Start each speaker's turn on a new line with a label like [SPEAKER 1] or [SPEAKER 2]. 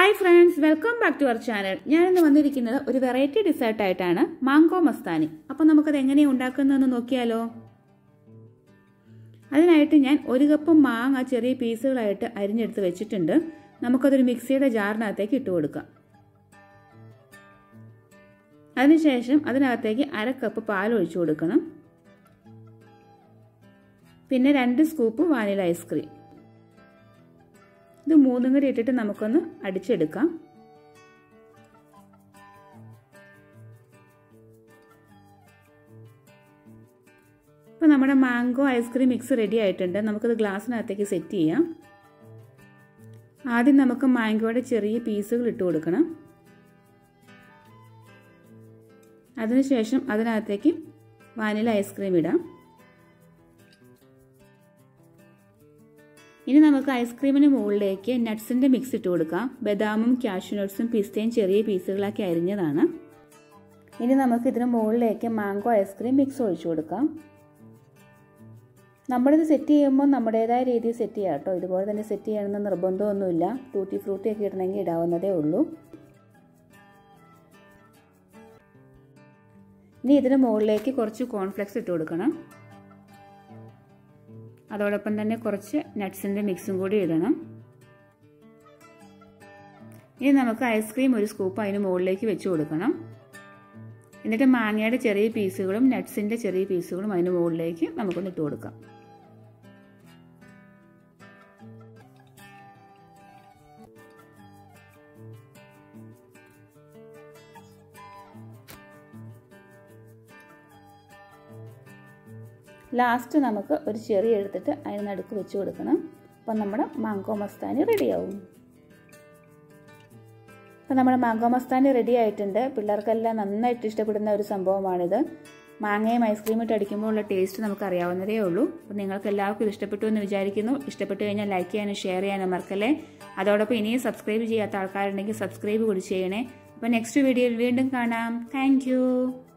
[SPEAKER 1] hi friends welcome back to our channel ഞാനിന്ന് വന്നിരിക്കുന്നത് ഒരു വെറൈറ്റി ഡിസേർട്ട് ആയിട്ടാണ് മാങ്കോ മസ്താനി അപ്പം നമുക്കത് എങ്ങനെയാണ് ഉണ്ടാക്കുന്നതെന്ന് നോക്കിയാലോ അതിനായിട്ട് ഞാൻ ഒരു കപ്പ് മാങ്ങ ചെറിയ പീസുകളായിട്ട് അരിഞ്ഞെടുത്ത് വെച്ചിട്ടുണ്ട് നമുക്കതൊരു മിക്സിയുടെ ജാറിനകത്തേക്ക് ഇട്ട് കൊടുക്കാം അതിനുശേഷം അതിനകത്തേക്ക് അര കപ്പ് പാൽ ഒഴിച്ചു കൊടുക്കണം പിന്നെ രണ്ട് സ്കൂപ്പ് വാനില ഐസ്ക്രീം ഇത് മൂന്നും കൂടി ഇട്ടിട്ട് നമുക്കൊന്ന് അടിച്ചെടുക്കാം ഇപ്പം നമ്മുടെ മാംഗോ ഐസ്ക്രീം മിക്സ് റെഡി ആയിട്ടുണ്ട് നമുക്കത് ഗ്ലാസ്സിനകത്തേക്ക് സെറ്റ് ചെയ്യാം ആദ്യം നമുക്ക് മാംഗോയുടെ ചെറിയ പീസുകൾ ഇട്ട് കൊടുക്കണം അതിനുശേഷം അതിനകത്തേക്ക് വാനില ഐസ്ക്രീം ഇടാം ഇനി നമുക്ക് ഐസ്ക്രീമിന് മുകളിലേക്ക് നട്ട്സിൻ്റെ മിക്സ് ഇട്ട് കൊടുക്കാം ബദാമും കാഷ്യൂ നട്ട്സും പിസ്തയും ചെറിയ പീസുകളാക്കി അരിഞ്ഞതാണ് ഇനി നമുക്ക് ഇതിന് മുകളിലേക്ക് മാംഗോ ഐസ്ക്രീം മിക്സ് ഒഴിച്ചു കൊടുക്കാം നമ്മളിത് സെറ്റ് ചെയ്യുമ്പോൾ നമ്മുടേതായ രീതിയിൽ സെറ്റ് ചെയ്യാം കേട്ടോ ഇതുപോലെ തന്നെ സെറ്റ് ചെയ്യണമെന്ന് നിർബന്ധമൊന്നുമില്ല ടൂട്ടി ഫ്രൂട്ടി ഒക്കെ ഇടണമെങ്കിൽ ഇടാവുന്നതേ ഉള്ളൂ ഇനി ഇതിന് മുകളിലേക്ക് കുറച്ച് കോൺഫ്ലെക്സ് ഇട്ട് കൊടുക്കണം അതോടൊപ്പം തന്നെ കുറച്ച് നട്ട്സിൻ്റെ മിക്സും കൂടി ഇടണം ഇനി നമുക്ക് ഐസ്ക്രീം ഒരു സ്കൂപ്പ് അതിന് മുകളിലേക്ക് വെച്ച് കൊടുക്കണം എന്നിട്ട് മാങ്ങയുടെ ചെറിയ പീസുകളും നട്ട്സിൻ്റെ ചെറിയ പീസുകളും അതിന് മുകളിലേക്ക് നമുക്കൊന്ന് ഇട്ട് കൊടുക്കാം ലാസ്റ്റ് നമുക്ക് ഒരു ചെറി എടുത്തിട്ട് അതിന് നടുക്ക് വെച്ച് കൊടുക്കണം അപ്പം നമ്മുടെ മാങ്കോ മസ്താനി റെഡിയാവും അപ്പം നമ്മുടെ മാങ്കോ മസ്താനി റെഡി ആയിട്ടുണ്ട് പിള്ളേർക്കെല്ലാം നന്നായിട്ട് ഇഷ്ടപ്പെടുന്ന ഒരു സംഭവമാണിത് മാങ്ങയും ഐസ്ക്രീമും ഇട്ട് അടിക്കുമ്പോൾ ഉള്ള ടേസ്റ്റ് നമുക്ക് അറിയാവുന്നതേ ഉള്ളൂ അപ്പം നിങ്ങൾക്ക് എല്ലാവർക്കും ഇത് ഇഷ്ടപ്പെട്ടു എന്ന് വിചാരിക്കുന്നു ഇഷ്ടപ്പെട്ടു കഴിഞ്ഞാൽ ലൈക്ക് ചെയ്യാനും ഷെയർ ചെയ്യാനും മറക്കല്ലേ അതോടൊപ്പം ഇനിയും സബ്സ്ക്രൈബ് ചെയ്യാത്ത ആൾക്കാരുണ്ടെങ്കിൽ സബ്സ്ക്രൈബ് കൂടി ചെയ്യണേ അപ്പോൾ നെക്സ്റ്റ് വീഡിയോയിൽ വീണ്ടും കാണാം താങ്ക്